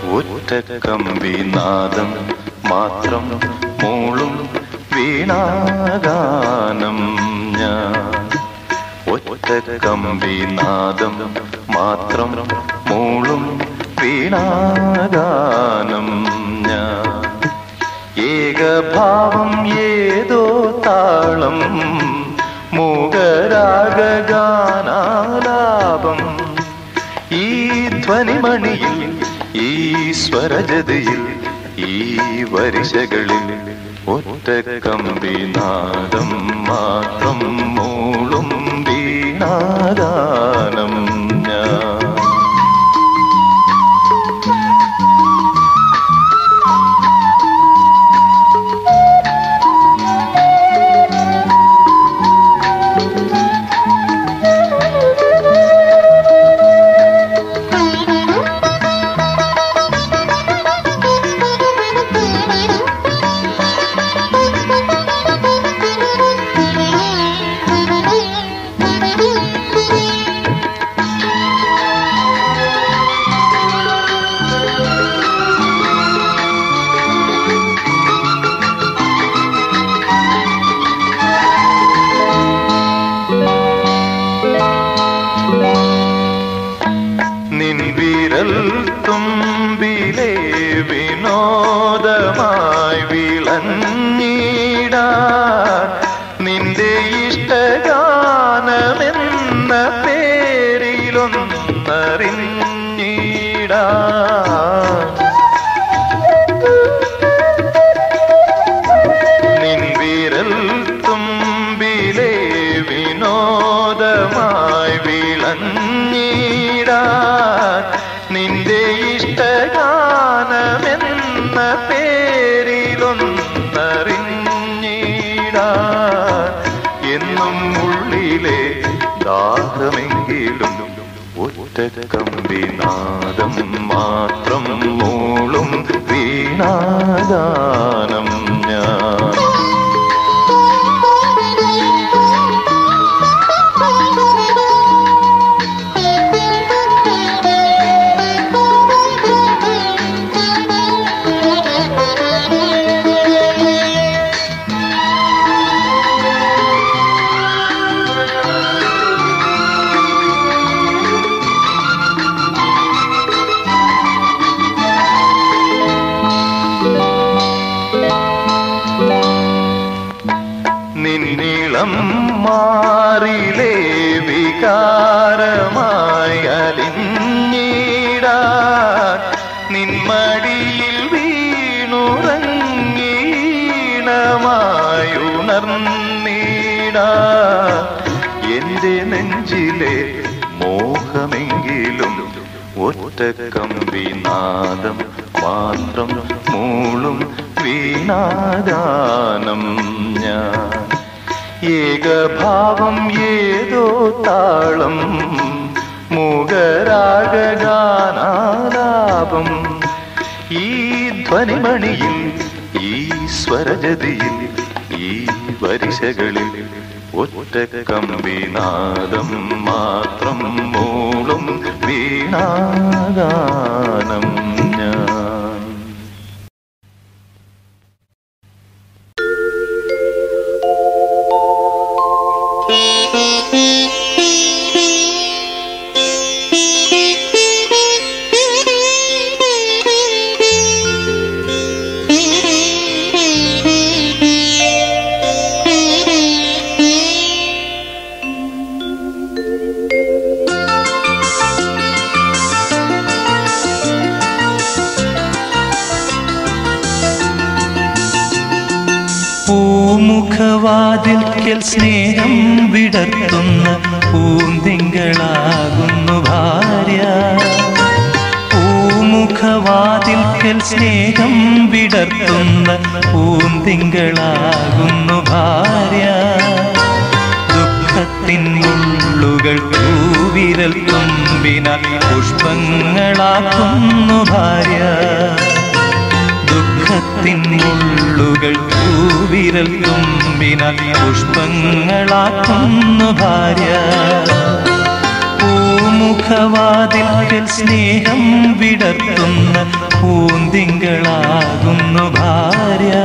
ഒറ്റക്കമ്പി നാദം മാത്രം മൂളും വീണാഗാനം ഞാൻ ഒറ്റക്കമ്പി നാദം മാത്രം മൂളും വീണാഗാനം ഞാൻ ഏകഭാവം ഏതോ താളം മൂകരാഗാനാലാപം ഈ ധ്വനിമണിയിൽ ഈ സ്വരജതയിൽ ഈ വരിശകളിൽ ഒറ്റ കമ്പിനാദം മാത്രം മൂളും വീണാഗാനം ഞാൻ നിൻ വിരൽ തുമ്പിലെ വിനോദമായി വിളഞ്ഞിടാ നിന്റെ ഇഷ്ടഗാനമെന്ന പേരിലൊന്നറിഞ്ഞിടാ നിൻ വിരൽ തുമ്പിലെ വിനോദമായി വിളഞ്ഞിടാ നിന്റെ ഇഷ്ടഗാനമെന്ന പേരിലൊന്നറിഞ്ഞിടാ എന്നും ഉള്ളിലെ ദാഹമെങ്കിലും ഒറ്റ കമ്പിനാദം മാത്രം മൂളും വീണാഗാനം ഞാൻ നിന്നിളം മാറിലേ വികാരമായി അലിഞ്ഞിടാ നിന്മടിയിൽ വീണുറങ്ങീണമായുണർന്നീടാ എന്റെ നെഞ്ചിലെ മോഹമെങ്കിലും ഒറ്റ കമ്പി നാദം മാത്രം മൂളും വീണാഗാനം ഞാൻ ഏകഭാവം ഏതോ താളം മൂകരാഗാനാലാപം ഈ ധ്വനിമണിയിൽ ഈ സ്വരജതിയിൽ ഈ വരിശകളിൽ ഒറ്റ കമ്പിനാദം മാത്രം മൂളും വീണാഗാനം ഞാൻ പൂമുഖവാതിൽക്കൽ സ്നേഹം വിടർത്തുന്ന പൂന്തിങ്കളാകുന്നു ഭാര്യ പൂമുഖവാതിൽക്കൽ സ്നേഹം വിടർത്തുന്ന പൂന്തിങ്കളാകുന്നു ഭാര്യ ദുഃഖത്തിൻ മുള്ളുകൾ പൂവിരൽ തുമ്പിനാൽ പുഷ്പങ്ങളാക്കുന്നു ഭാര്യ ദുഃഖത്തിൻ മുള്ളുകൾ പൂവിരൽ തുമ്പിനാൽ പുഷ്പങ്ങളാക്കുന്നു ഭാര്യ പൂമു പൂമുഖവാതിൽക്കൽ സ്നേഹം വിടർത്തുന്ന പൂന്തിങ്കളാകുന്നു ഭാര്യ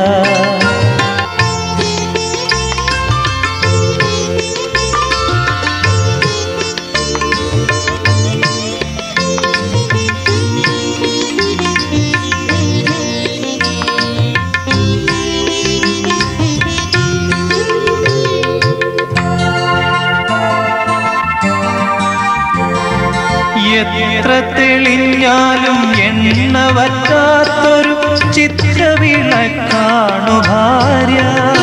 എത്ര തെളിഞ്ഞാലും എണ്ണ വറ്റാത്തൊരു ചിത്രവിളക്കാണു ഭാര്യ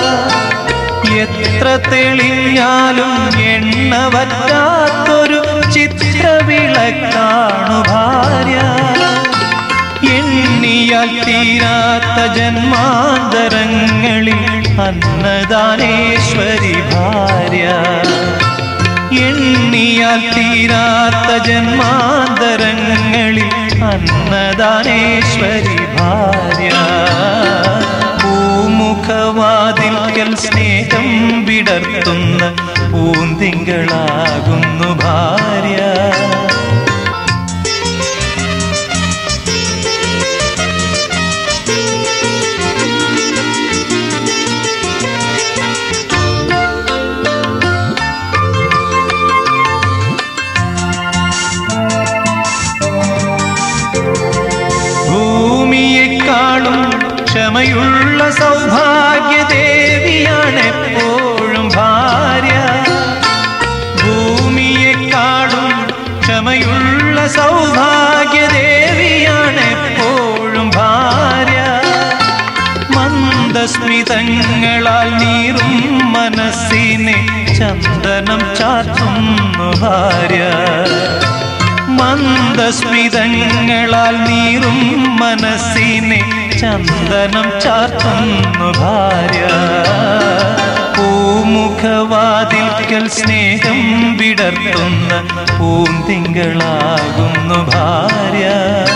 എത്ര തെളിഞ്ഞാലും എണ്ണ വറ്റാത്തൊരു ചിത്രവിളക്കാണു ഭാര്യ എണ്ണിയാൽ തീരാത്ത ജന്മാന്തരങ്ങളിൽ അന്നദാനേശ്വരി ഭാര്യ എണ്ണിയാൽ തീരാത്ത ജന്മാന്തരങ്ങളിൽ അന്നദാനേശ്വരി ഭാര്യ പൂമുഖവാതിൽക്കൽ സ്നേഹം വിടർത്തുന്ന പൂന്തിങ്കളാകുന്നു ഭാര്യ ഭൂമിയെക്കാളും ക്ഷമയുള്ള സൗഭാഗ്യദേവിയാണ് എപ്പോഴും ഭാര്യ ഭൂമിയെക്കാളും ക്ഷമയുള്ള സൗഭാഗ്യദേവിയാണ് എപ്പോഴും ഭാര്യ മന്ദസ്മിതങ്ങളാൽ നീറും മനസ്സിനെ ചന്ദനം ചാത്തുന്നു ഭാര്യ മന്ദസ്മിതങ്ങളാൽ നീറും മനസ്സിനെ ചന്ദനം ചാർത്തുന്നു ഭാര്യ പൂമുഖവാതിൽക്കൽ സ്നേഹം വിടർത്തുന്ന പൂന്തിങ്കളാകുന്നു ഭാര്യ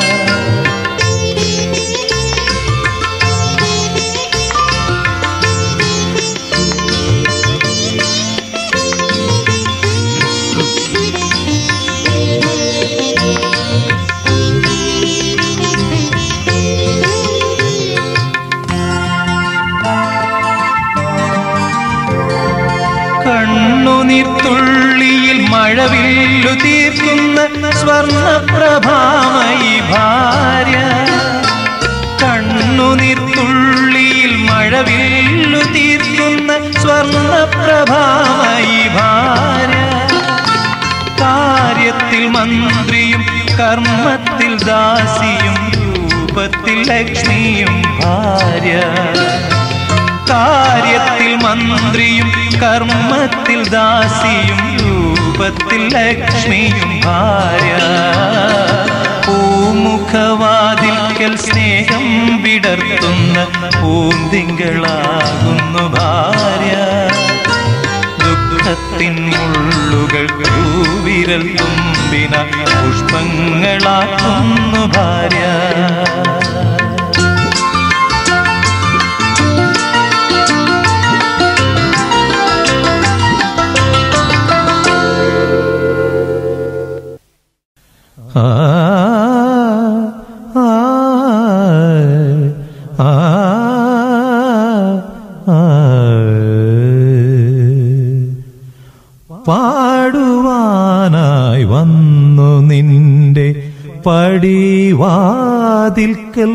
കണ്ണുനീർത്തുള്ളിയിൽ മഴവില്ലു തീർക്കുന്ന സ്വർണപ്രഭാമയി ഭാര്യ കണ്ണുനീർത്തുള്ളിയിൽ മഴവില്ലു തീർക്കുന്ന സ്വർണപ്രഭാമയി ഭാര്യ കാര്യത്തിൽ മന്ത്രിയും കർമ്മത്തിൽ ദാസിയും രൂപത്തിൽ ലക്ഷ്മിയും ഭാര്യ കാര്യത്തിൽ മന്ത്രിയും കർമ്മത്തിൽ ദാസിയും രൂപത്തിൽ ലക്ഷ്മിയും ഭാര്യ പൂമുഖവാതിൽക്കൽ സ്നേഹം വിടർത്തുന്ന പൂന്തിങ്കളാകുന്നു ഭാര്യ ദുഃഖത്തിൻ മുള്ളുകൾ വിരൽ തുമ്പിന പുഷ്പങ്ങളാക്കുന്നു ഭാര്യ ആ ആ ആ ആ പാടുവാനായി വന്നു നിന്റെ പടിവാതിൽക്കൽ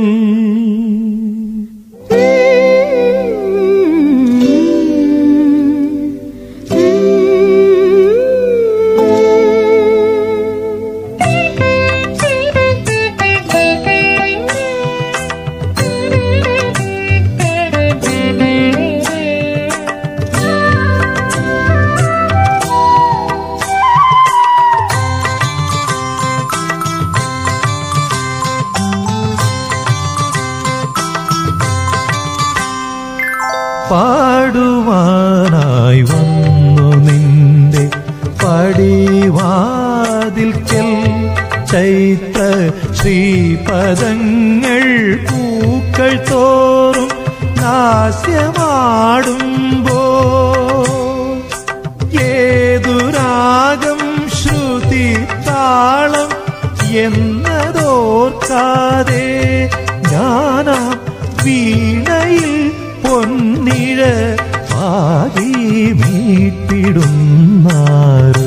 പാടുവാനായി വന്നു നിന്റെ പടിവാതിൽക്കൽ ചൈത്ര ശ്രീപദങ്ങൾ പൂക്കൾ തോറും നാസ്യമാടുമ്പോ ഏതു രാഗം ശ്രുതി താ എന്നതോർക്കാതെ ഞാനാം വീണയിൽ പൊന്നിഴ പാകി മീട്ടിടുന്നാരോ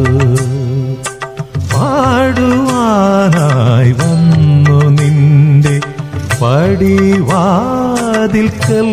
പാടുവാനായി വന്നു നിന്റെ പടിവാതിൽക്കൽ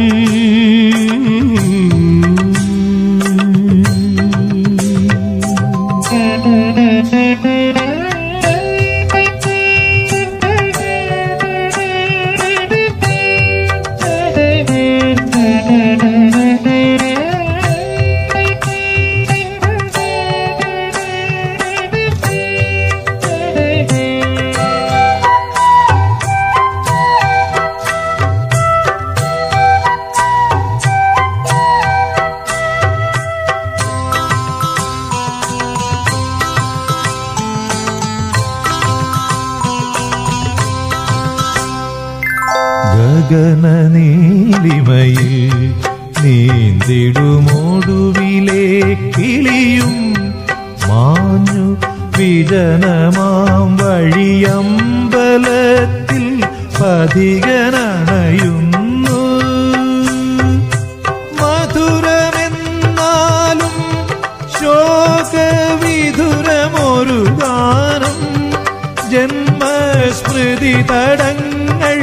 ഗഗന നീലിമയിൽ നീന്തിടുമോടുവിലെ കിളിയും മാഞ്ഞു വിജനമാം വഴിയമ്പലത്തിൽ പതികനണയുന്നു മധുരമെന്നാലും ശോകവിധുരമൊരു ഗാനം ജന്മസ്മൃതി തടങ്ങൾ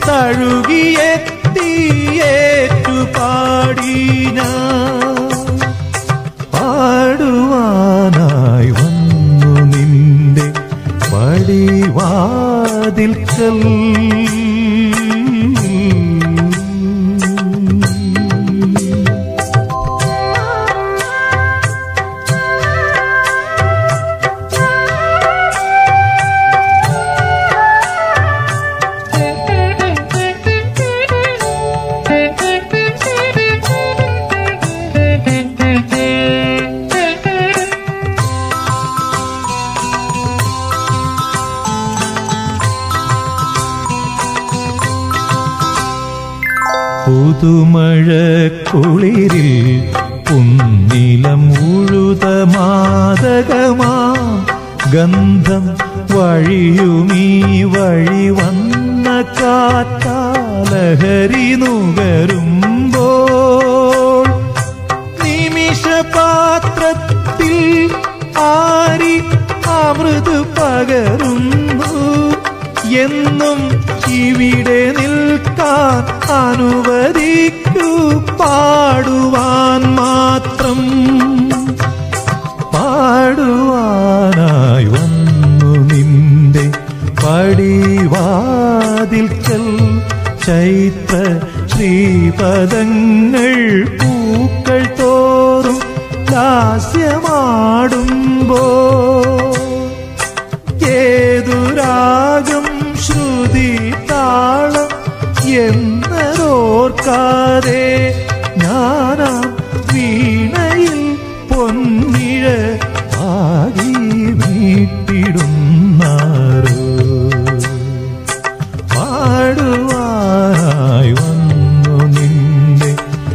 തഴുകിയെത്തിയേറ്റു പാടി ഞാൻ പാടുവാനായി വന്നു നിന്റെ പടിവാതിൽക്കൽ പുതുമഴ കുളിരിൽ പുന്നിലം ഉഴുത മാതകമാം ഗന്ധം വഴിയുമീ വഴി വന്ന കാറ്റാലഹരി നുകരുമ്പോൾ നിമിഷപാത്രത്തിൽ ആരി അമൃത് പകരുന്നു എന്നും ഇവിടെ നിൽക്കാൻ അനുവദിക്കൂ പാടുവാൻ മാത്രം പാടുവാനായി വന്നു നിന്റെ പടിവാതിൽക്കൽ ചൈത്ര ശ്രീപദങ്ങൾ പൂക്കൾ തോറും ലാസ്യമാടുമ്പോ ഏതു രാഗം ശ്രുതി താളം എന്നതോർക്കാതെ ഞാനാം വീണയിൽ പൊന്നിഴ ആകി വീട്ടിടുന്നാരോ പാടുവാനായി വന്നു നിന്റെ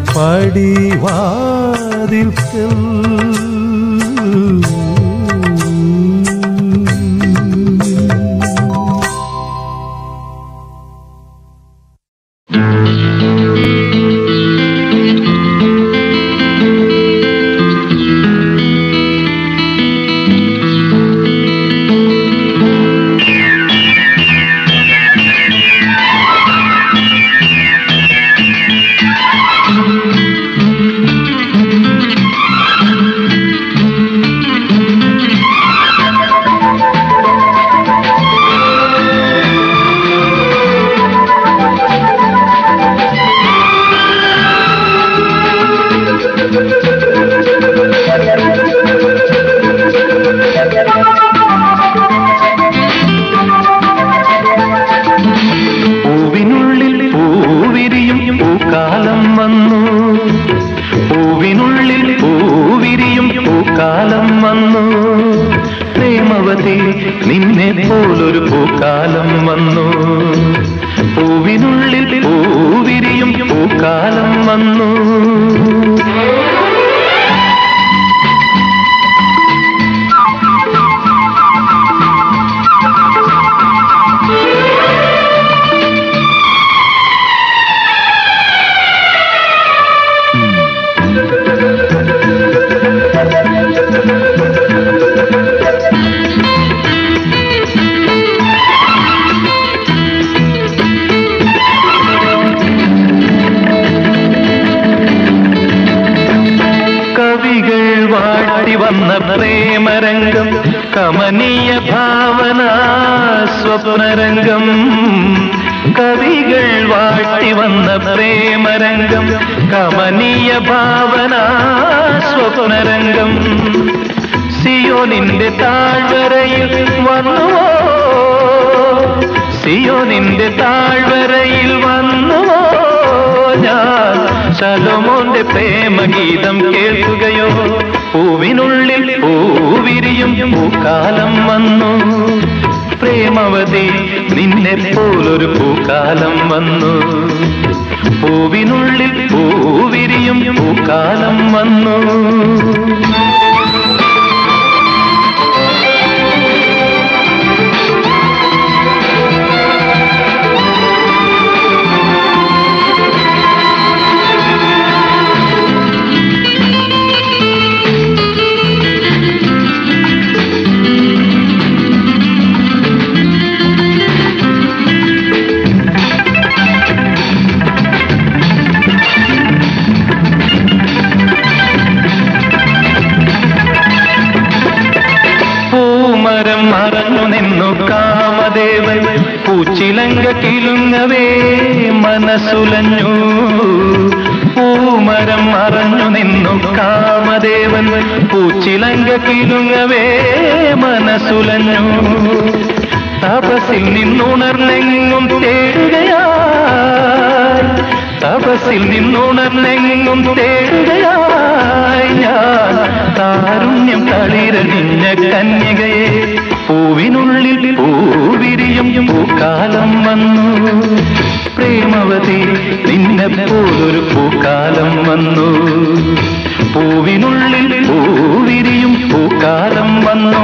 പടിവാതിൽക്കൽ പൂവിനുള്ളിൽ പൂവിരിയും പൂക്കാലം വന്നു പൂവിനുള്ളിൽ പൂവിരിയും പൂക്കാലം വന്നു പ്രേമവതി നിന്നെ പോലൊരു പൂക്കാലം വന്നു പൂവിനുള്ളിൽ പൂവിരിയും പൂക്കാലം വന്നു കമനീയ ഭാവന സ്വപ്നരംഗം കവികൾ വാഴ്ത്തി വന്ന പ്രേമരംഗം കമനീയ ഭാവന സ്വപ്നരംഗം സിയോനിന്റെ താഴ്വരയിൽ വന്നുവോ സിയോനിന്റെ താഴ്വരയിൽ വന്നുവോ ഞാൻ ശലോമോന്റെ പ്രേമഗീതം കേൾക്കുകയോ പൂവിനുള്ളിൽ പൂവിരിയും പൂക്കാലം വന്നു പ്രേമവതി നിന്നെ പോലൊരു പൂക്കാലം വന്നു പൂവിനുള്ളിൽ പൂവിരിയും പൂക്കാലം വന്നു പൂമരം മറഞ്ഞു നിന്നു കാമദേവൻ പൂച്ചിലങ്ക കിലുങ്ങവേ മനസ്സുലഞ്ഞു പൂമരം മറഞ്ഞു നിന്നു കാമദേവൻ പൂച്ചിലങ്ക കിലുങ്ങവേ മനസ്സുലഞ്ഞു തപസിൽ നിന്നുണർന്നെങ്ങും തേടുകയായി തപസിൽ നിന്നുണർന്നെങ്ങും തേടുകയായി ഞാൻ താരുണ്യം തളിരണിഞ്ഞ കന്യകയെ പൂവിനുള്ളിൽ പൂവിരിയും പൂക്കാലം വന്നു പ്രേമവതി നിന്നെ പോലൊരു പൂക്കാലം വന്നു പൂവിനുള്ളിൽ പൂവിരിയും പൂക്കാലം വന്നു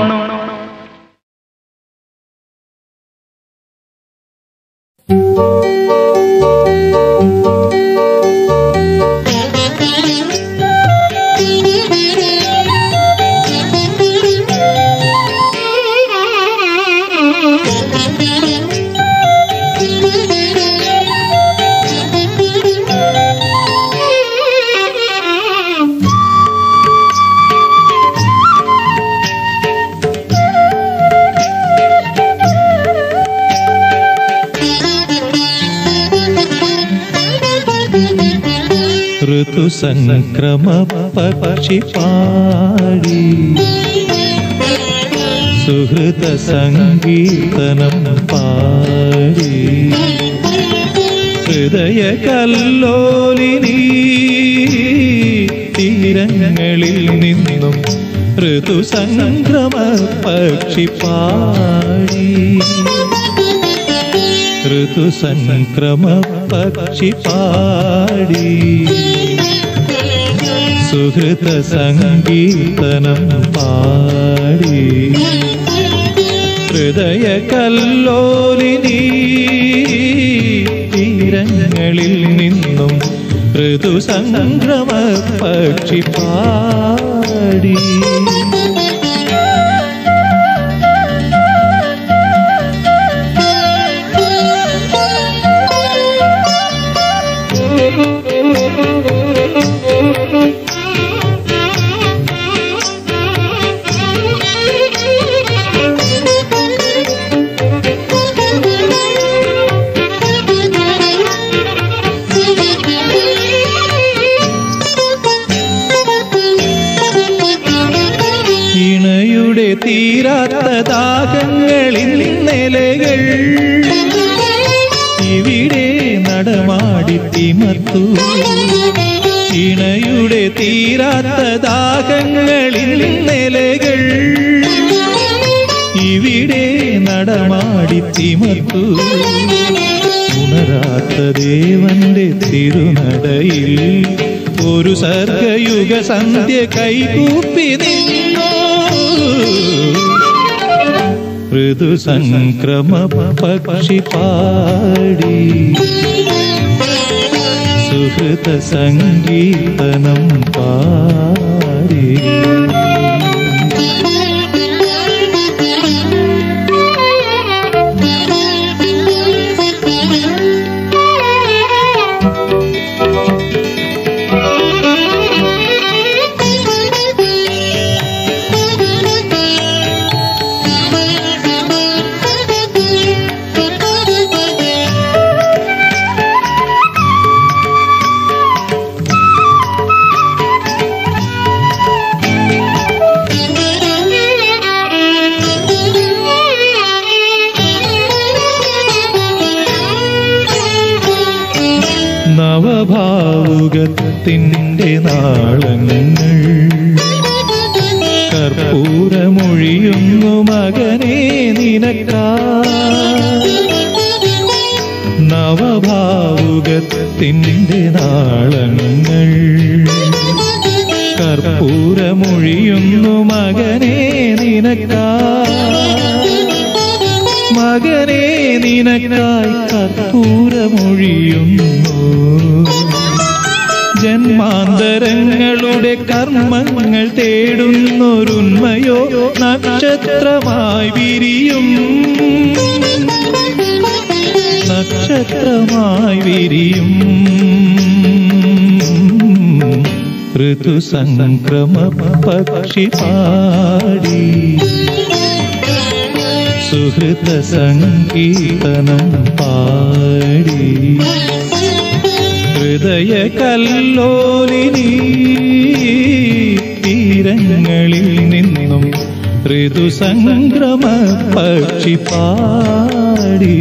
ഋതുസംക്രമ പക്ഷി പാടി സുഹൃത സംഗീതനം പാടി ഹൃദയ കല്ലോലിനി തീരങ്ങളിൽ നിന്നും ഋതുസംക്രമ പക്ഷി പാടി ഋതുസംക്രമ പക്ഷി പാടി സുഹൃത സംഗീതനം പാടി ഹൃദയ കല്ലോലിനി തീരങ്ങളിൽ നിന്നും ഋതുസംക്രമ പക്ഷി പാടി ഇണയുടെ തീരാത്ത ദാഹങ്ങളിൽ നിലകൾ ഇവിടെ നടമാടി തിമർത്തു ഇണയുടെ തീരാത്ത ദാഹങ്ങളിൽ നിലകൾ ഇവിടെ നടമാടി തിമർത്തു ഉണരാത്ത ദേവന്റെ തിരുനടയിൽ ഒരു സർഗയുഗ സന്ധ്യ കൈകൂപ്പി നിന്നു ഋതുസംക്രമ പക്ഷി പാടി സുഹൃത സംഗീതനം പാടി നവഭാവുകത്തിൻ്റെ നാളങ്ങൾ കർപ്പൂരമൊഴിയുന്നു മകനെ നിനക്കാ നവഭാവുകത്തിൻ്റെ നാളങ്ങൾ കർപ്പൂരമൊഴിയുന്നു മകനെ നിനക്കാ മകനെ നിനക്കായി കർപ്പൂരമൊഴിയുന്നു ജന്മാന്തരങ്ങളുടെ കർമ്മങ്ങൾ തേടുന്നൊരുന്മയോ നക്ഷത്രമായി വിരിയും നക്ഷത്രമായി വിരിയും ഋതുസംക്രമ പക്ഷി പാടി സുഹൃത സംഗീതനം പാടി ഹൃദയ കല്ലോലിനി തീരങ്ങളിൽ നിന്നും ഋതുസംക്രമ പക്ഷി പാടി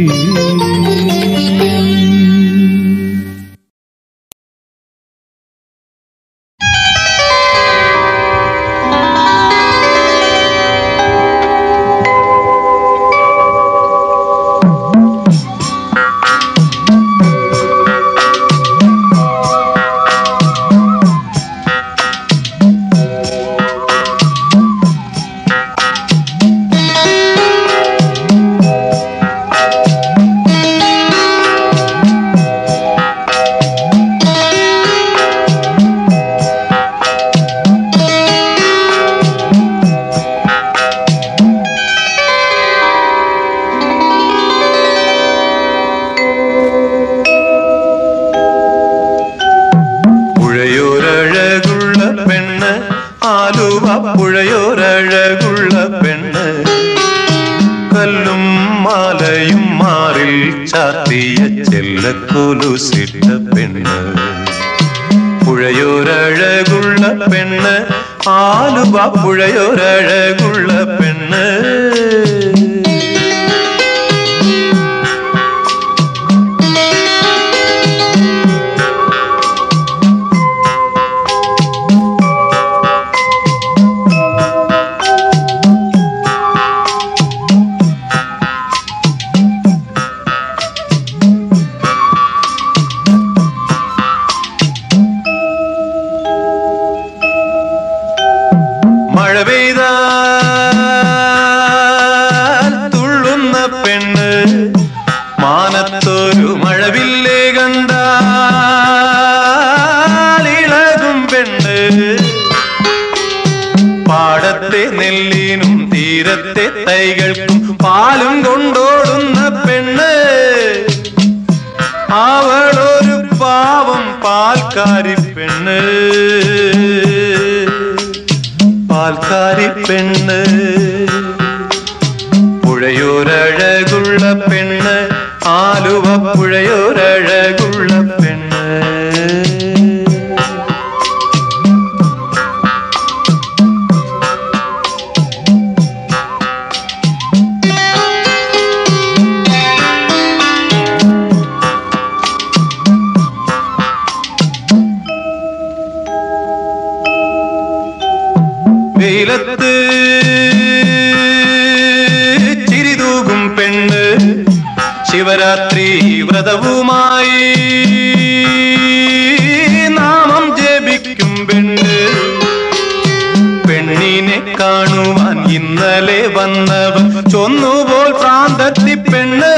പുഴയോരഴകുള്ള പെണ്ണ് ആലുവ പുഴയോരഴകുള്ള പെണ്ണ് കല്ലും മാലയും മാറിൽ ചാത്തിയ ചെല്ലക്കൊലുസിട്ട പെണ്ണ് പുഴയോരഴകുള്ള പെണ്ണ് ആലുവ പുഴയോരഴകുള്ള പെണ്ണ് മഴ പെയ്താൽ തുള്ളുന്ന പെണ്ണ് മാനത്തൊരു മഴവില്ലേ കണ്ടാൽ ഇളകും പെണ്ണ് പാടത്തെ നെല്ലിനും തീരത്തെ തൈകൾക്കും പാലും കൊണ്ടോടുന്ന പെണ്ണ് അവളൊരു പാവം പാൽക്കാരി പെണ്ണ് പാൽക്കാരി പെണ്ണ് പുഴയോരഴകുള്ള പെണ്ണ് ആലുവ പുഴയോരഴകുള്ള പെണ്ണ് വെയിലത്ത് ചിരിതൂകും പെണ്ണ് ശിവരാത്രി വ്രതവുമായി നാമം ജപിക്കും പെണ്ണ് പെണ്ണിനെ കാണുവാൻ ഇന്നലെ വന്നവർ ചൊന്നുപോൽ പ്രാന്തത്തി പെണ്ണ്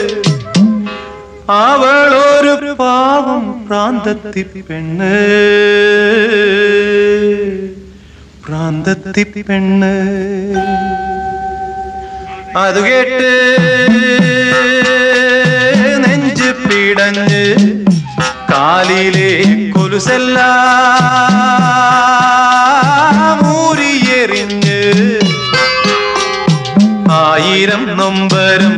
അവളൊരു പാവം പ്രാന്തത്തി പെണ്ണ് പ്രാന്തത്തി പെണ്ണ് അത് കേട്ട് നെഞ്ച് പിടഞ്ഞ് കാലിലെ കൊലുസെല്ലാം ഊരിയെറിഞ്ഞ് ആയിരം നൊമ്പരം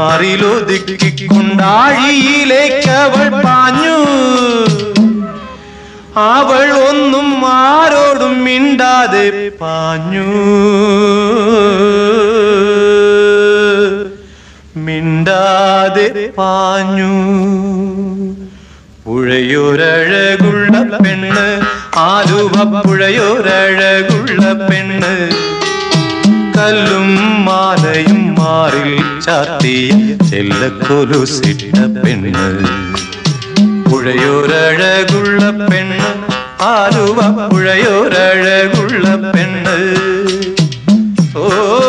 മാറിലൊതുക്കിക്കൊണ്ടാഴിയിലേക്ക് അവൾ പാഞ്ഞു അവൾ ഒന്നും ആരോടും മിണ്ടാതെ പാഞ്ഞു മിണ്ടാതെ പാഞ്ഞു പുഴയൊരഴകുള്ള പെണ്ണ് ആലുവ പുഴയൊരഴകുള്ള പെണ്ണ് കല്ലും മാലയും മാറിൽ ചാത്തിയ ചെല്ലക്കൊലുസിട്ട പെണ്ണ് പുഴയോരഴകുള്ള പെണ്ണ് ആലുവ പുഴയോരഴകുള്ള പെണ്ണ് ഓ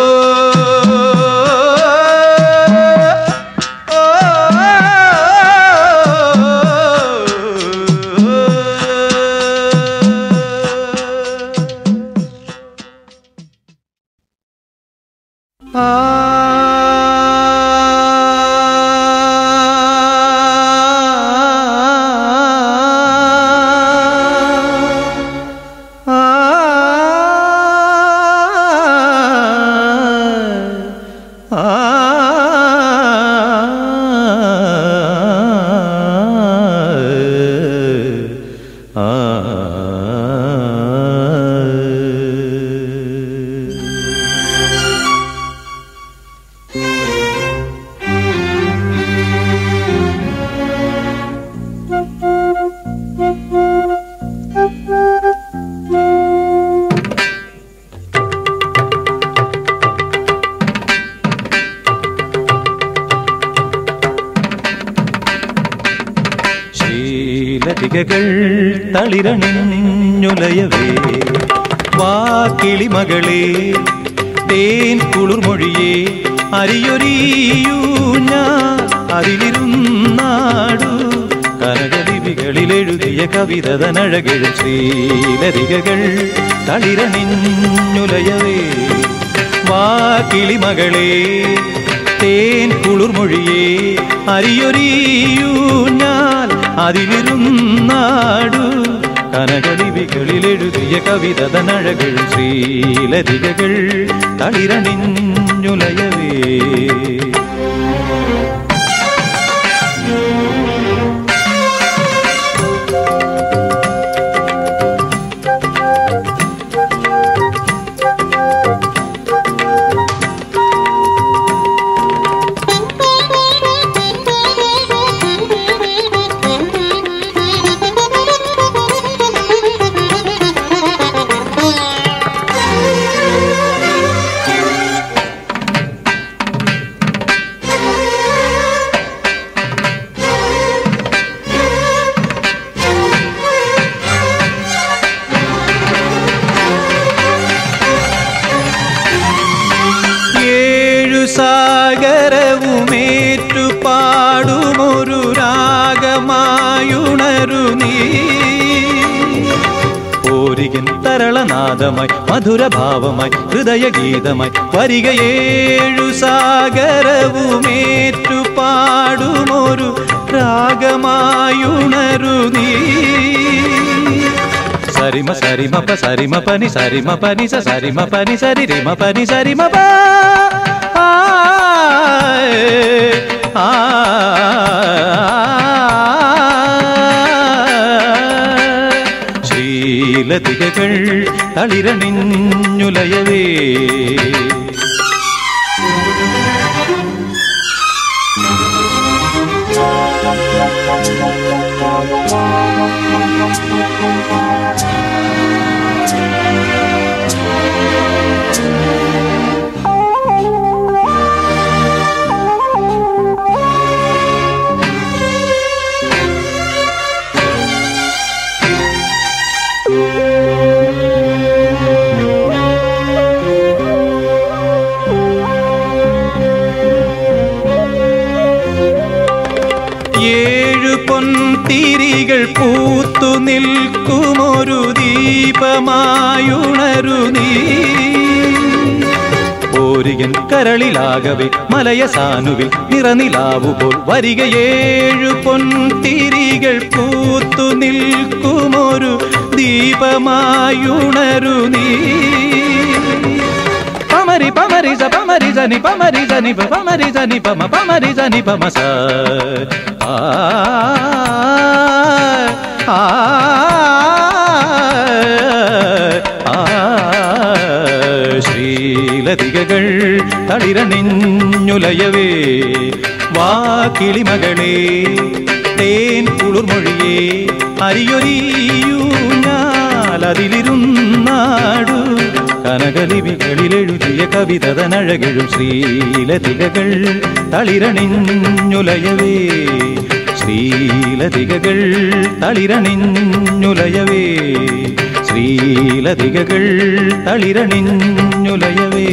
ശീലതികകൾ തളിരണിഞ്ഞുലയവേ വാക്കിളിമകളെ തേൻ കുളിർമൊഴിയെ അരിയൊരിയൂ ഞാൻ അതിലിരുന്നാടു കനകലിപികളിൽ എഴുതിയ കവിതനഴകിഴും ശ്രീലതികകൾ തളിരണിഞ്ഞുലയവേ വാക്കിളിമകളെ തേൻ കുളിർമൊഴിയെ അരിയൊരിയൂ ഞാൻ അതിലിരുന്നാടു കനകലിപികളിൽ എഴുതിയ കവിതനഴകൾ ശ്രീലതികകൾ തളിരണിഞ്ഞുലയവേ ഏഴു സാഗരവുമേറ്റു പാടുമൊരു രാഗമായുണരു നീ ഓരികൻ തരളനാദമായി മധുരഭാവമായി ഹൃദയഗീതമായി വരിക ഏഴു സാഗരവുമേറ്റു പാടുമൊരു രാഗമായുണരു നീ സരിമ സരിമ പ സരിമ പനി സരിമ പനി സ സരിമ പനി സരി റിമ പനി സരിമ പ ആ, ആ, ശ്രീലതികകൾ തളിരണിഞ്ഞുലയവേ ഏഴു പൊൻതിരികൾ പൂത്തു നിൽക്കുമൊരു ദീപമായുണരു നീ ഓരികൻ കരളിലാകവെ മലയസാനുവിൽ നിറനിലാവുപോൽ വരിക ഏഴു പൊൻതിരികൾ പൂത്തു നിൽക്കുമൊരു ദീപമായുണരു നീ పమరి పమరి స పమరి జని పమరి జని ప పమరి జని పమ పమరి జని పమ స ఆ ఆ ആ ശ്രീലതികകൾ തളിരണിഞ്ഞുലയവേ വാ കിളിമകളെ തേൻ കുളിർ കുളിർമൊഴിയേ അരിയൊരിയൂഞ്ഞാലതിലിരുന്നാടു കനകലിപികളിലെഴുതിയ കവിതതനഴകഴും ശ്രീലതികകൾ തളിരണിഞ്ഞുലയവേ ശ്രീലതികകൾ തളിരണിഞ്ഞുലയവേ ശ്രീലതികകൾ തളിരണിഞ്ഞുലയവേ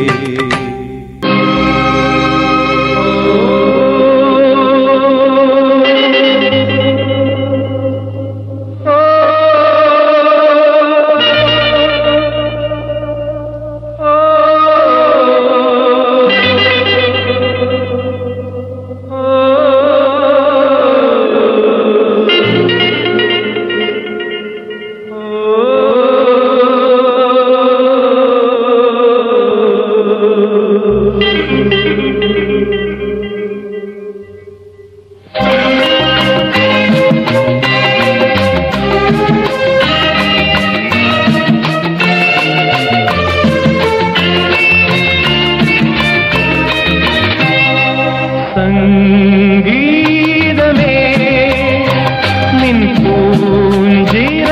സംഗീതമേ നിൻ പൂഞ്ചിറകിൽ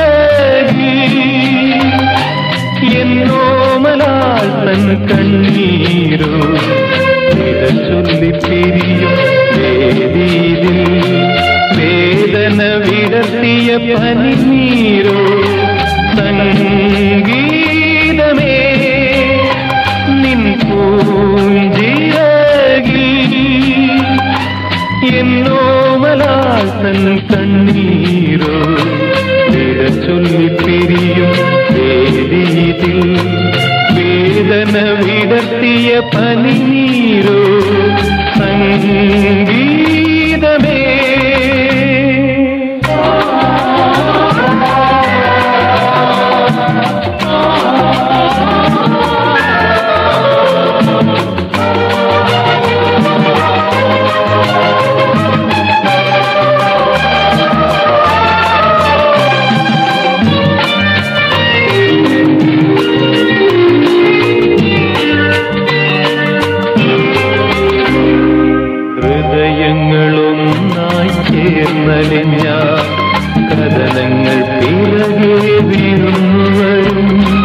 എന്നോമലാൽ തൻ കണ്ണീരോ ഇത ചൊല്ലി പിരിയും വേദിയിൽ വേദന വിടർത്തിയ പനിനീരോ സംഗീതമേ നിൻ പൂഞ്ചിറകിൽ എന്നോമലാൽ തൻ കണ്ണീരോ വിട ചൊല്ലി പിരിയും വേദിയിൽ വേദന വിടർത്തിയ പനിനീരോ സംഗീതമേ ഹൃദയങ്ങളൊന്നായി ചേർന്നലിഞ്ഞ കഥനങ്ങൾ പിറകെ വീഴുന്നവരും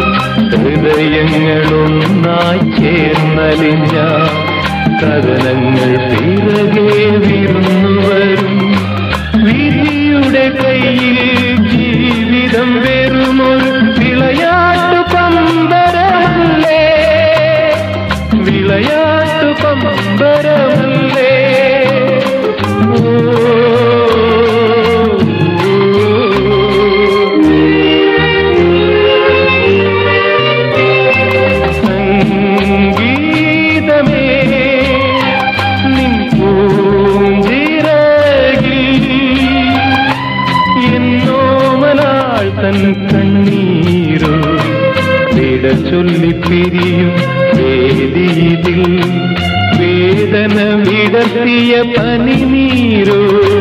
ഹൃദയങ്ങളൊന്നായി ചേർന്നലിഞ്ഞ കഥനങ്ങൾ പിറകെ വീഴുന്നവരും വിധിയുടെ കയ്യിൽ ജീവിതം വെറുമൊരു വിളയാട്ടു പമ്പരമല്ലേ വിളയാട്ടു പമ്പരമല്ലേ സംഗീതമേ നിൻ പൂഞ്ചിറകിൽ എന്നോമലാൾ തൻ കണ്ണീരോ വിട ചൊല്ലി പിരിയും വേദിയിൽ വേദന വിടർത്തിയ പനിനീരോ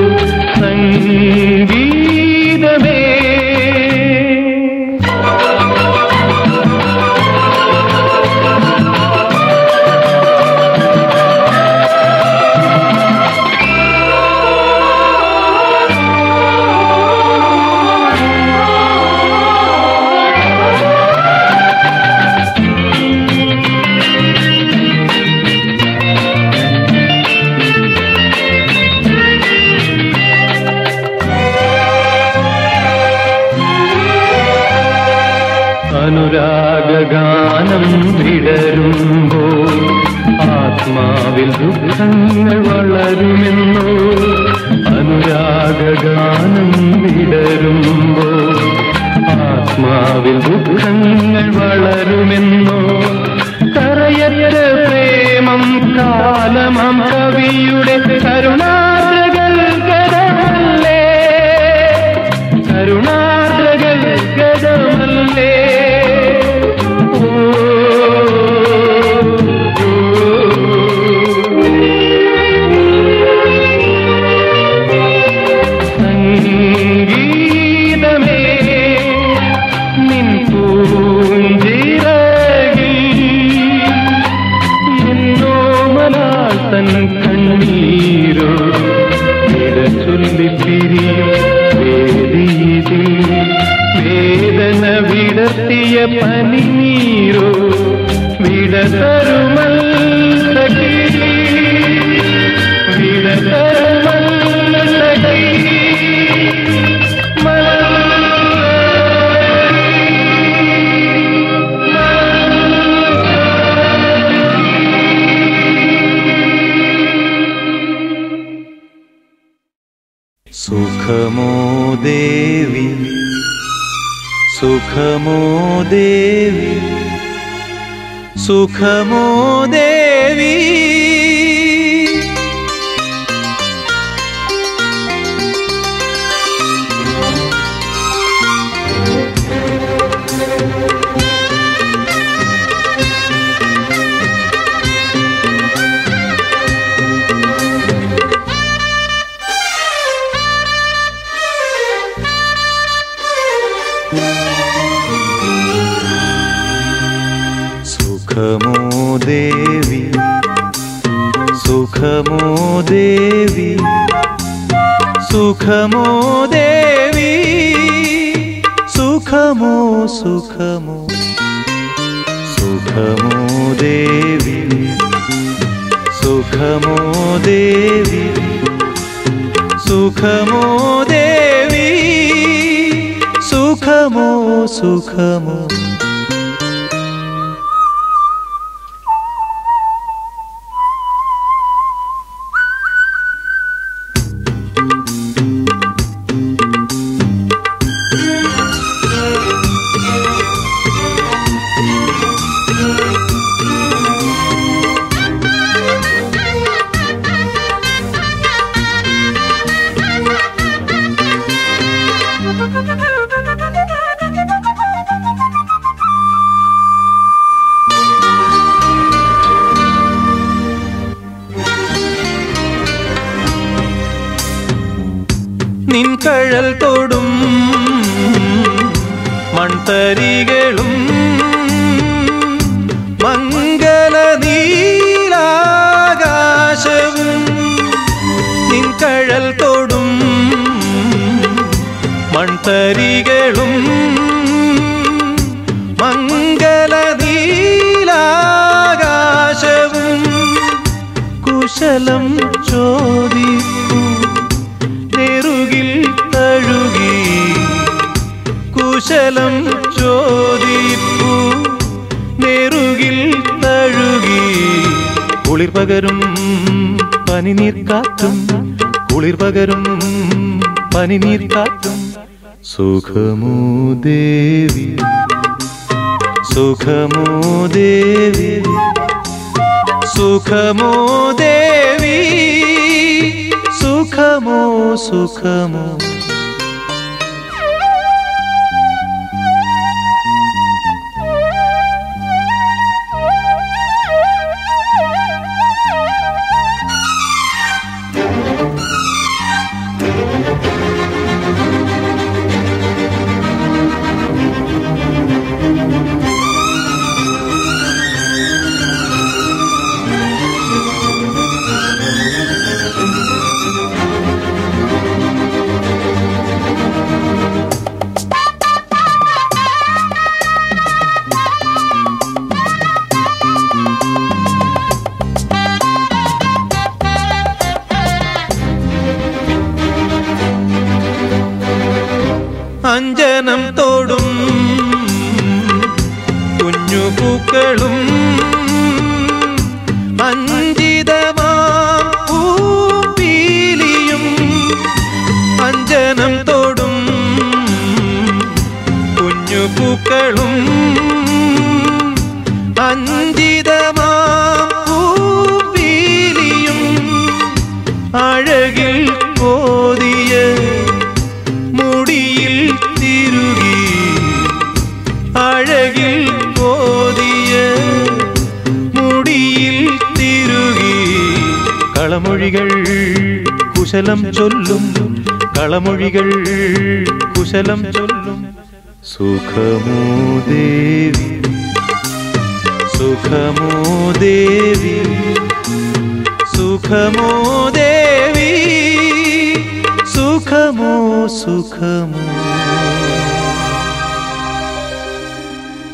സംഗീതമേ അനുരാഗഗാനം വിടരുമ്പോൾ ആത്മാവിൽ ദുഃഖങ്ങൾ വളരുമെന്നോ അനുരാഗഗാനം വിടരുമ്പോൾ ആത്മാവിൽ ദുഃഖങ്ങൾ വളരുമെന്നോ കറയറ്റ പ്രേമം കാലമം കവിയുടെ കരുണാദ്രകൾ കരമല്ലേ കരുണാദ്രകൾ ഗതമല്ലേ ഓ, സംഗീതമേ നിൻ പൂഞ്ചിറകിൽ നൽകിയ പനിനീരോ വിട തരുമല്ലകി വിട തരുമല്ലകി സുഖമോ ദേവി സുഖമോ ദേവി സുഖമോ ദേവി സുഖമോ ദേവി സുഖമോ ദേവി സുഖമോ ദേവി സുഖമോ സുഖമോ സുഖമോ ദേവി സുഖമോ ദേവി സുഖമോ ദേവി സുഖമോ സുഖമോ നിൻ കഴൽ തൊടും മൺതരികളും മംഗല നീലാകാശവും നിൻ കഴൽ തൊടും മൺതരികളും മംഗല നീലാകാശവും കുശലം ചോദിക്കൂ നെറുകിൽ തഴുകി കുശലം ചോദിപ്പു നെറുകിൽ തഴുകി കുളിർ പകരും പനിനീർ കാറ്റും കുളിർ പകരും പനിനീർ കാറ്റും സുഖമോ ദേവി സുഖമോ ദേവി സുഖമോ ദേവി സുഖമോ സുഖമോ അഞ്ജനം തോടും കുഞ്ഞു പൂക്കളും അഞ്ചിതമാം പൂപ്പീലിയും അഞ്ജനം തോടും കുഞ്ഞു പൂക്കളും അഞ്ചിതമാം പൂപ്പീലിയും അഴകിൽ കോതിയ മുടിയിൽ തിരുകി അഴകിൽ കോതിയ മുടിയിൽ തിരുകി കളമൊഴികൾ കുശലം ചൊല്ലും കളമൊഴികൾ കുശലം ചൊല്ലും സുഖമോ ദേവി സുഖമോ ദേവി സുഖമോ ദേവി സുഖമോ സുഖമോ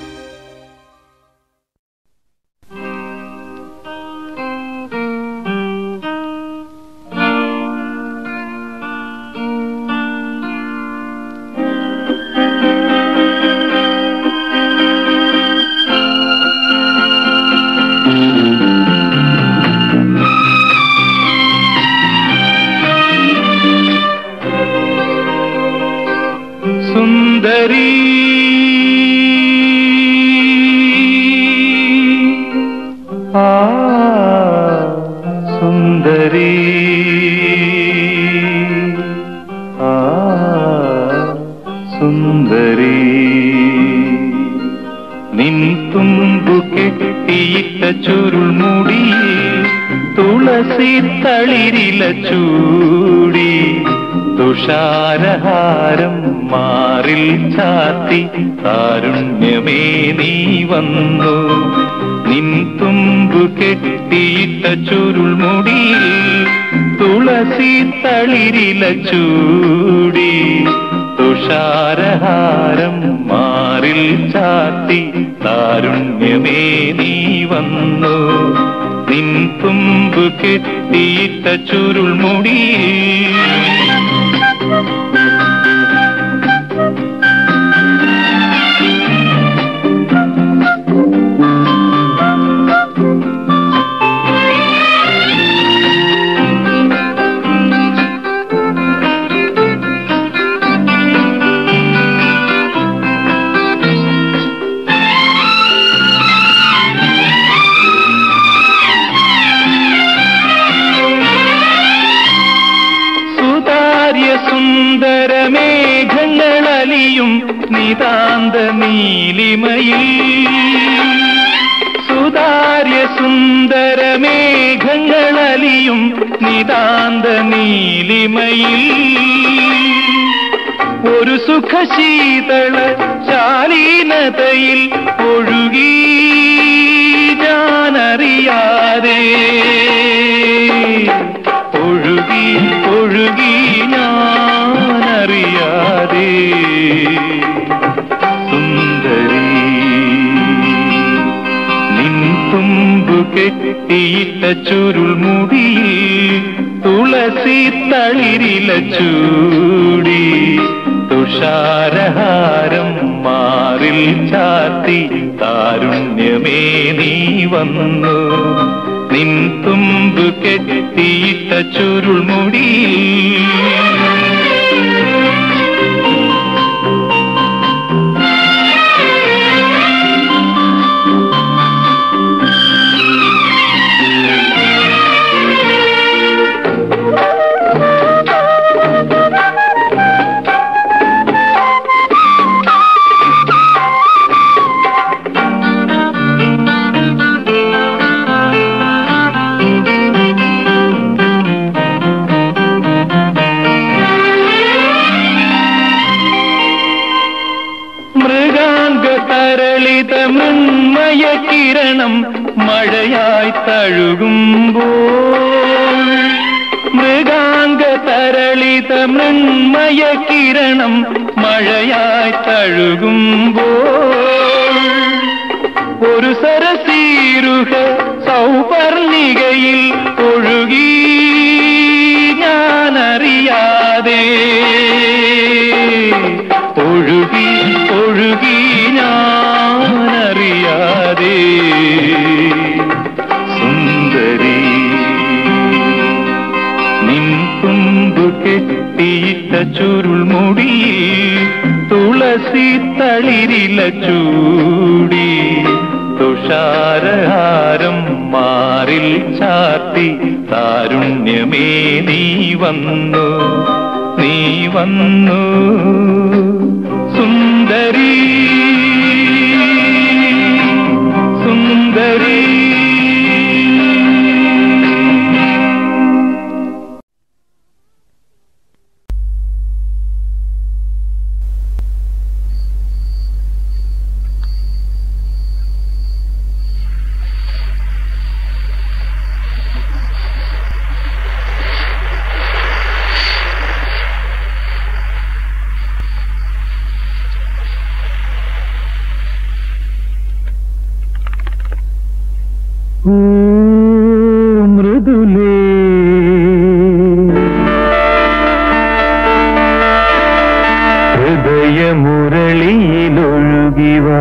തളിരില ചൂടി തുഷാരഹാരം മാറിൽ ചാത്തി താരുണ്യമേ നീ വന്നു നിൻ തുമ്പു കെട്ടിയിട്ട ചുരുൾമുടിയിൽ തുളസി തളിരില ചൂടി തുഷാരഹാരം മാറിൽ ചാത്തി താരുണ്യമേ നീ വന്നു നിൻ തുമ്പ് കെട്ടിയിട്ട ചുരുൾമുടിയിൽ സുതാര്യ സുന്ദര മേഘങ്ങളലിയും നിതാന്ത നീലിമയിൽ സുതാര്യ സുന്ദര മേഘങ്ങളലിയും നിതാന്ത നീലിമയിൽ ഒരു സുഖശീതള ശാലീനതയിൽ ഒഴുകി ഞാനറിയാതെ ഒഴുകി ഒഴുകി ഞാനറിയാതെ സുന്ദരി നിൻ തുമ്പു കെട്ടിയിട്ട ചുരുൾമുടിയിൽ തുളസി തളിരില ചൂടി തുഷാരഹാരം മാറിൽ ചാത്തി താരുണ്യമേ നീ വന്നു നിൻ തുമ്പ് കെട്ടിയിട്ട ചുരുൾമുടിയിൽ മൃഗാംഗ തരളിത മൃന്മയ കിരണം മഴയായി തഴുകുമ്പോൾ മൃഗാംഗ തരളിത മൃന്മയ കിരണം മഴയായി തഴുകുമ്പോൾ ഒരു സരസീരുഹ സൗപർണികയിൽ ഒഴുകി ഞാനറിയാതെ ഒഴുകി ഒഴുകി ഞാനറിയാതെ സുന്ദരി നിൻ തുമ്പു കെട്ടിയിട്ട ചുരുൾമുടി തുളസി തളിരില ചൂടി തുഷാരഹാരം മാറിൽ ചാത്തി താരുണ്യമേ നീ വന്നു നീ വന്നു സുന്ദരി സുന്ദരി മൃദുലേ ഹൃദയമുരളിയിലൊഴുകിവ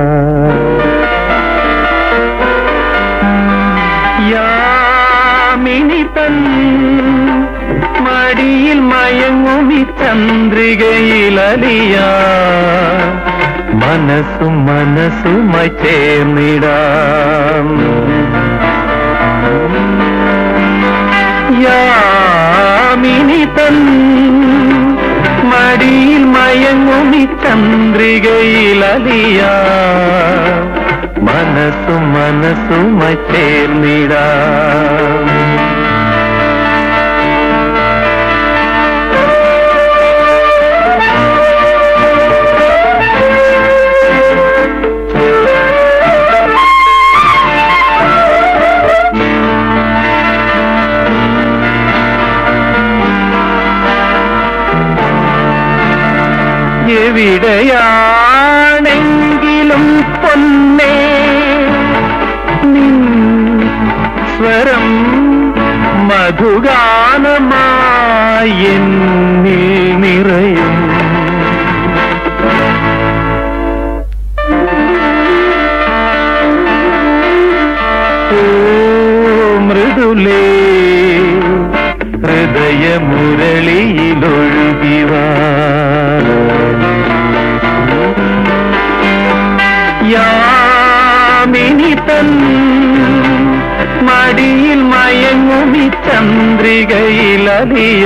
യാമിനി തൻ മടിയിൽ മയങ്ങുമി ചന്ദ്രികയിലലിയ മനസ്സും മനസ്സുമായി ചേർന്നിടാം യാമിനി തൻ മടിയിൽ മയങ്ങുമി ചന്ദ്രികയിലലിയ മനസ്സും മനസ്സുമായി ചേർന്നിടാം എവിടെയാണെങ്കിലും പൊന്നേ നിൻ സ്വരം മധുഗാനമായി എന്നിൽ നിറയും ഓ മൃദുലേ ഹൃദയമുരളിയിലൊഴുകിവാ യാമിനി തൻ മടിയിൽ മയങ്ങുമി ചന്ദ്രികയിലറിയ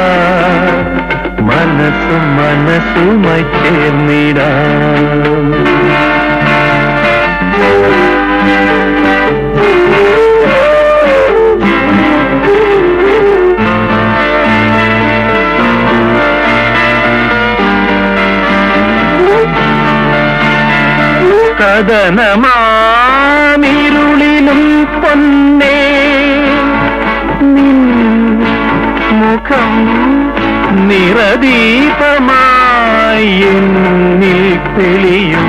മനസ്സും മനസ്സുമായി ചേർന്നിടാം കഥനമാനിരുളിലും പൊന്നേ നിൻ മുഖം നിറദീപമായി എന്നിൽ തെളിയും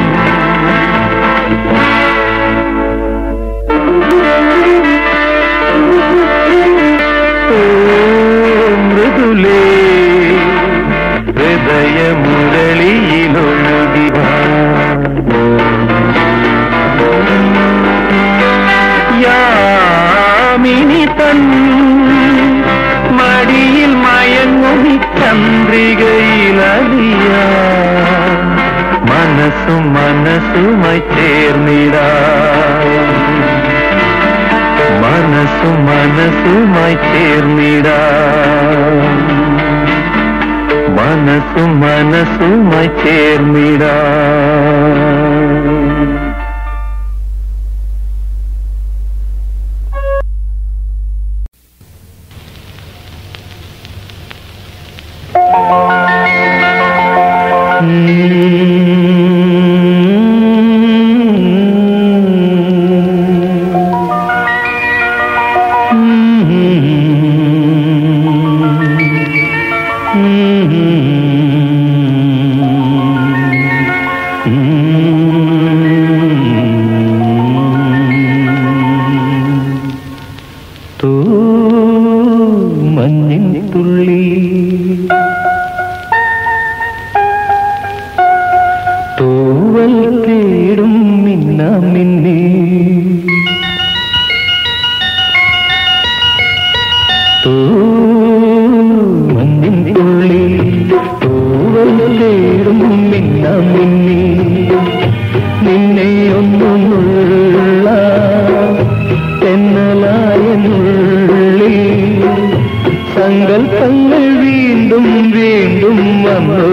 ഓ മൃദുലേ ഹൃദയമുരളിയിലൊഴുകിവാ യാമിനി തൻ മടിയിൽ മയങ്ങുമി ചന്ദ്രികയിലറിയ മനസ്സും മനസ്സുമായി ചേർന്നിടാ മനസ്സും മനസ്സുമായി ചേർന്നിടാ മനസ്സും മനസ്സുമായി ചേർന്നിടാ തൂ മഞ്ഞിൻ തുള്ളി തൂവൽ തേടും മിന്ന മിന്നി തൂ മഞ്ഞിൻ തുള്ളി തൂവൽ തേടും മിന്ന മിന്നി നിന്നെ ഒന്നുള്ള തെന്നലായ നുള്ളി സങ്കൽപ്പങ്ങൾ വീണ്ടും വീണ്ടും വന്നു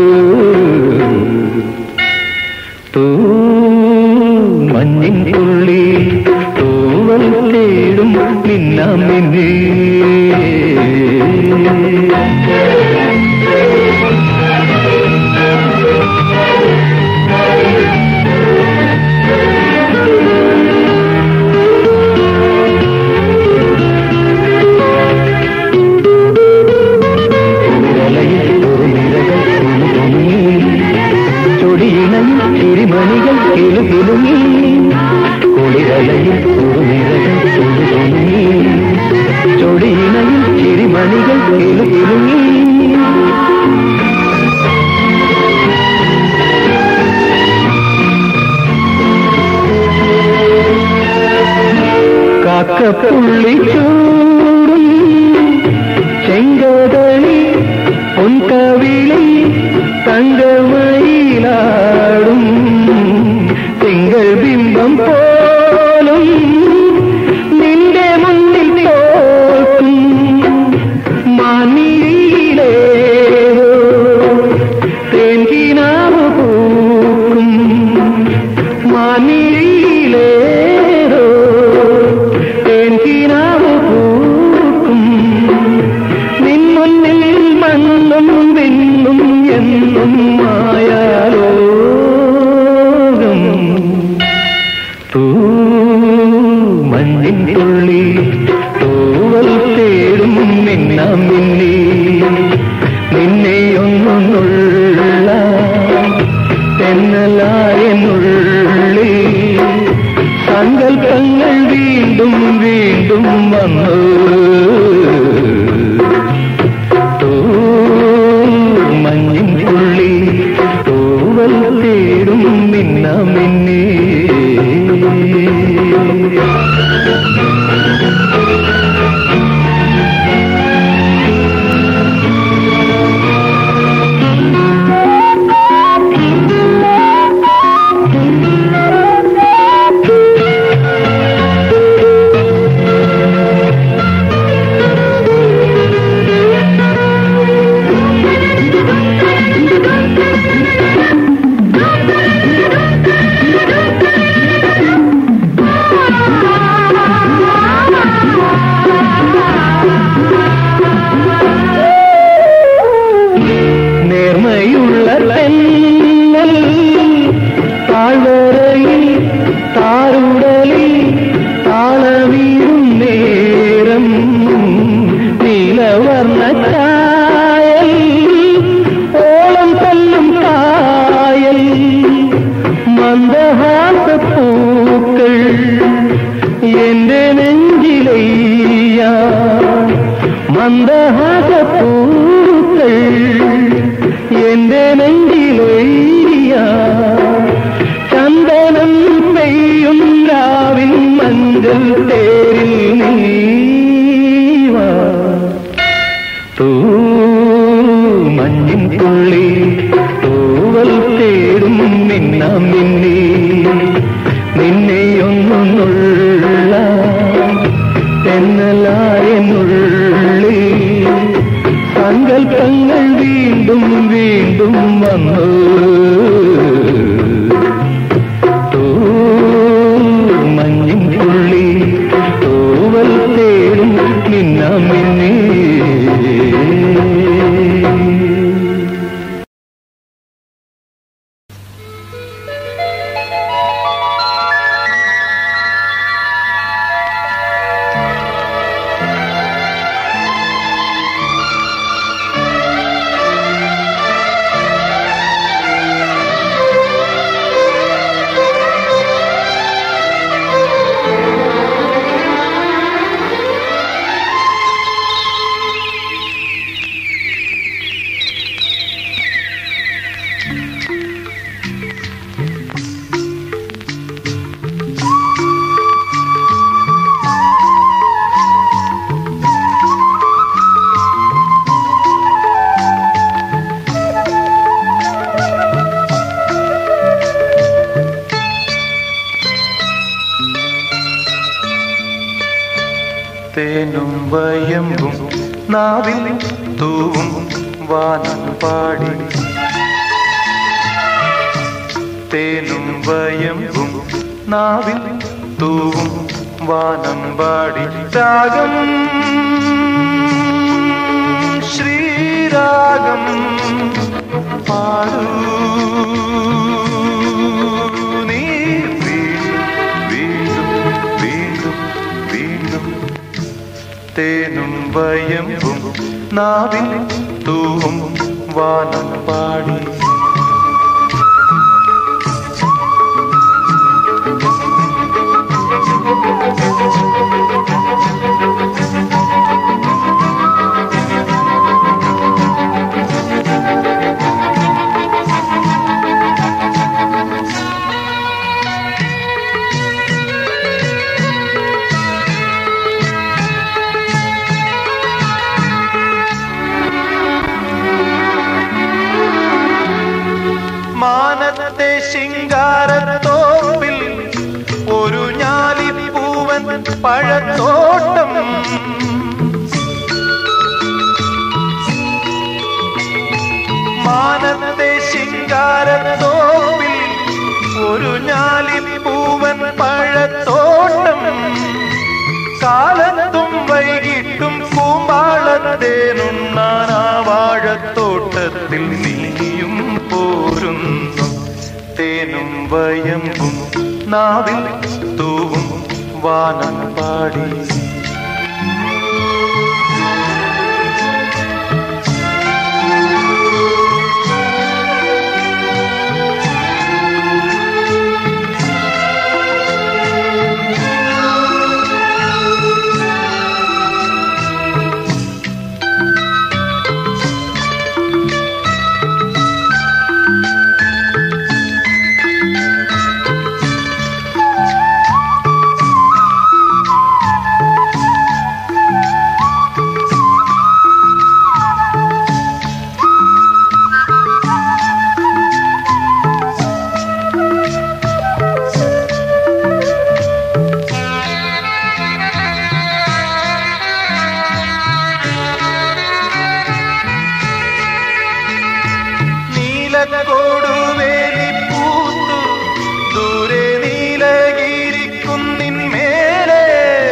തൂ മഞ്ഞിൻ തുള്ളി തൂവൽ തേടും മിന്നാമിന്നേ വലയിൽ ഒരു നിരകൾ തുളുതുളുങ്ങി. ചൊടിയിണയിൽ തിരുമണികൾ കിലുകിലുങ്ങി കുളിരലയിൽ ഒരു നിരകൾ തുളുതുളുങ്ങി. ചൊടിയിണയിൽ തിരുമണികൾ കിലുകിലുങ്ങി കാക്കപ്പുള്ളി ചൂടും ചെങ്കതളി പൊൻകവിളി തങ്കമയിലാടും തിങ്കൾ ബിംബം പോലും നിന്റെ മുന്നിൽ തോൽക്കും മാനിയിലേവോ തേൻകിനാവ് പൂക്കും മാനിയിലേറോ തേൻകിനാവ് പൂക്കും നിൻ മുന്നിൽ മണ്ണും വിണ്ണും എന്നും മായാലോകം തൂ മഞ്ഞിൻ തുള്ളി തൂവൽ തേടും നിന്നാം മിന്നി നിന്നെ ഒന്നുള്ള തെന്നലായെന്നുള്ളിൽ സങ്കൽപ്പങ്ങൾ വീണ്ടും വീണ്ടും വന്നു തൂ മഞ്ഞിൻ പുള്ളി തൂവൽ തേടും മിന്ന മിന്നേ നേർമയുള്ള തെന്നൽ താഴ്വരയിൽ താരുടലിൽ താളവീഴും നേരം നീലവർണ്ണ ചായൽ ഓളം തല്ലും കായൽ മന്ദഹാസ പൂക്കൾ എന്റെ നെഞ്ചിലയ്യ മന്ദഹാസ പൂക്കൾ എന്റെ നെഞ്ചിലയ്യ ചന്ദനം പെയ്യും രാവിൻ മഞ്ചൽ തേരിൽ നീവാ തൂ മഞ്ഞിൻ തുള്ളി തൂവൽ തേടും മിന്ന മിന്നി നിന്നെയൊന്നുള്ള എന്നലായെന്നുള്ളിൽ സങ്കൽപ്പങ്ങൾ വീണ്ടും വീണ്ടും വന്നു തൂ മഞ്ഞിൻ തുള്ളി തൂവൽ തേടും മിന്ന മിന്നേ തേനും വയമ്പും നാവിൽ തൂവും വാനം പാടി തേനും വയമ്പും നാവിൽ തൂവും വാനം പാടി രാഗം ശ്രീരാഗം പാടൂ നീ വീണ്ടും വീണ്ടും വീണ്ടും തേനും വയമ്പും നാവിൽ തൂവും വാനം പാടി മാനത്തെ ശിങ്കാരത്തോപ്പിൽ ഒരു ഞാലിപ്പൂവൻ പഴത്തോട്ടം മാനത്തെ ശിങ്കാരത്തോപ്പിൽ ഒരു ഞാലിപ്പൂവൻ പഴത്തോട്ടം കാലത്തും വൈകിട്ടും കൂമ്പാളത്തേനുണ്ണാൻ ആ വാഴത്തോട്ടത്തിൽ നീയും പോരുന്നു തേനും വയമ്പും നാവിൽ തൂവും വാനം പാടി നീലക്കൊടുവേലി പൂത്തു ദൂരെ നീലഗിരിക്കുന്നിന്മേലെ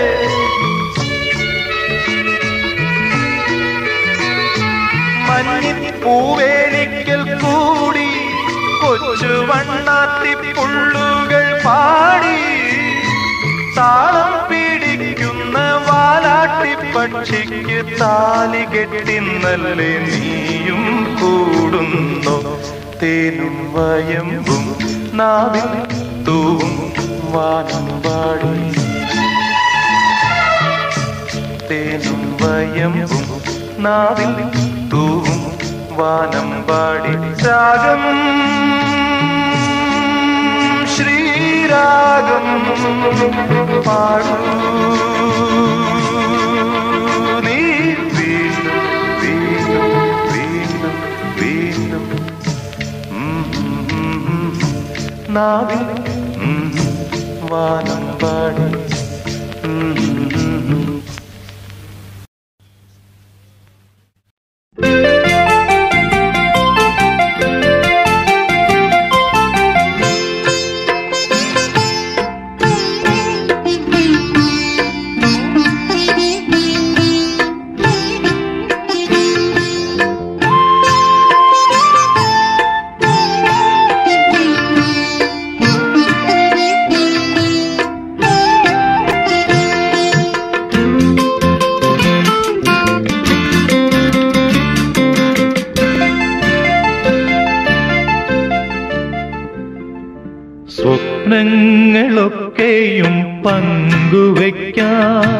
മഞ്ഞിപ്പൂവേലിക്കൽ കൂടി കൊച്ചു വണ്ണാത്തി പുള്ളുകൾ പാടി താളം പിടിക്കുന്ന വാലാട്ടി പക്ഷിക്ക് താലി കെട്ടിന്നല്ലേ നീയും കൂടുന്നു തേനും വയമ്പും നാവിൽ തൂവും വാനം പാടി തേനും വയമ്പും നാവിൽ തൂവും വാനം പാടി രാഗം ശ്രീരാഗം പാടൂ നീ വീണ്ടും വീണ്ടും വീണ്ടും വീണ്ടും ഉം, ഉം, ഉം, നാവിൽ ഉം, വാനം പാടി ഉം, ഉം, ഉം. സ്വപ്നങ്ങളൊക്കെയും പങ്കുവയ്ക്കാം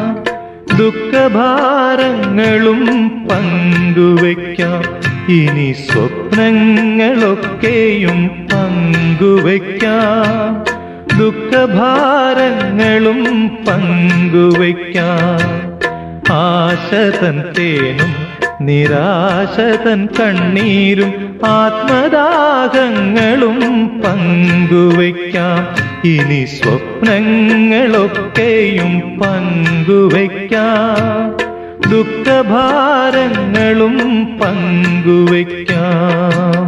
ദുഃഖഭാരങ്ങളും പങ്കുവയ്ക്കാം ഇനി സ്വപ്നങ്ങളൊക്കെയും പങ്കുവയ്ക്കാം ദുഃഖഭാരങ്ങളും പങ്കുവയ്ക്കാം ആശതൻ തേനും നിരാശതൻ കണ്ണീരും ആത്മദാഹങ്ങളും പങ്കുവയ്ക്കാം ഇനി സ്വപ്നങ്ങളൊക്കെയും പങ്കുവയ്ക്കാം ദുഃഖഭാരങ്ങളും പങ്കുവയ്ക്കാം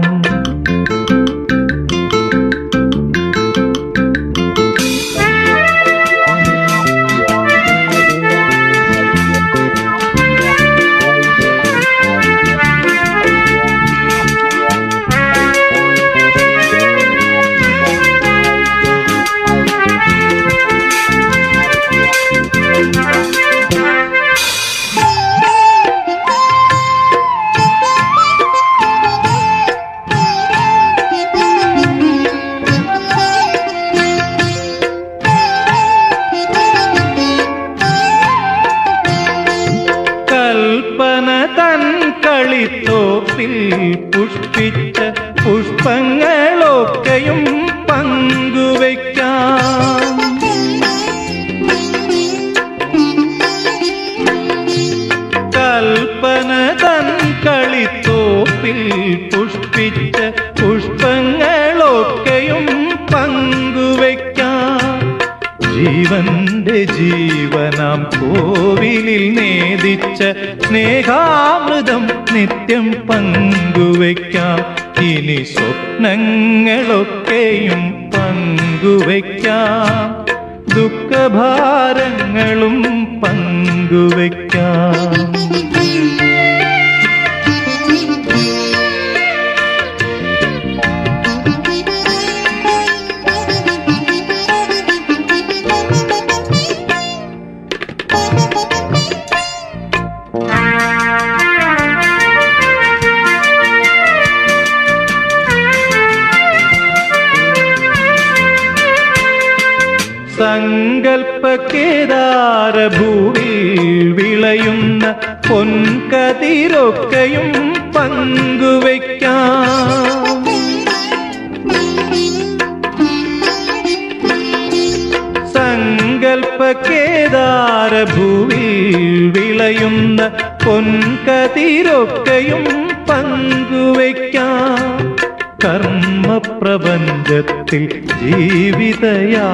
കൽപ്പന തൻ കളിത്തോപ്പിൽ പുഷ്പിച്ച പുഷ്പങ്ങളൊക്കെയും പങ്കുവയ്ക്കാം കൽപ്പന തൻ കളിത്തോപ്പിൽ പുഷ്പിച്ച പുഷ്പങ്ങളൊക്കെയും പങ്കുവയ്ക്കാം ജീവന്റെ ജീവനാം കോവിലിൽ നേദിച്ച സ്നേഹാമൃതം നിത്യം പങ്കുവയ്ക്കാം ഇനി സ്വപ്നങ്ങളൊക്കെയും പങ്കുവയ്ക്കാം ദുഃഖഭാരങ്ങളും പങ്കുവയ്ക്കാം സങ്കൽപ്പ കേദാരഭൂവിൽ വിളയുന്ന പൊൻകതിരൊക്കെയും പങ്കുവയ്ക്കാം സങ്കൽപ്പ കേദാരഭൂവിൽ വിളയുന്ന പൊൻകതിരൊക്കെയും പങ്കുവയ്ക്കാം കർമ്മപ്രപഞ്ചത്തിൽ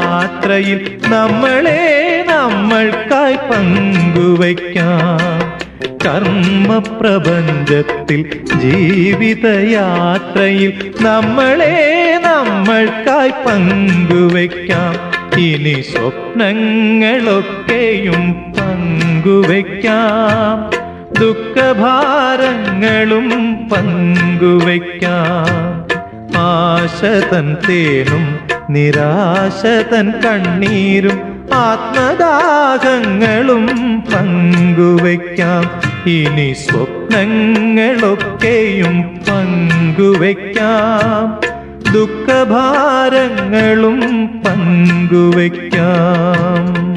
ജീവിതയാത്രയിൽ നമ്മളെ നമ്മൾക്കായി പങ്കുവയ്ക്കാം കർമ്മപ്രപഞ്ചത്തിൽ ജീവിതയാത്രയിൽ നമ്മളെ നമ്മൾക്കായി പങ്കുവയ്ക്കാം ഇനി സ്വപ്നങ്ങളൊക്കെയും പങ്കുവയ്ക്കാം ദുഃഖഭാരങ്ങളും പങ്കുവയ്ക്കാം ആശതൻ തേനും നിരാശതൻ കണ്ണീരും ആത്മദാഹങ്ങളും പങ്കുവയ്ക്കാം ഇനി സ്വപ്നങ്ങളൊക്കെയും പങ്കുവയ്ക്കാം ദുഃഖഭാരങ്ങളും പങ്കുവയ്ക്കാം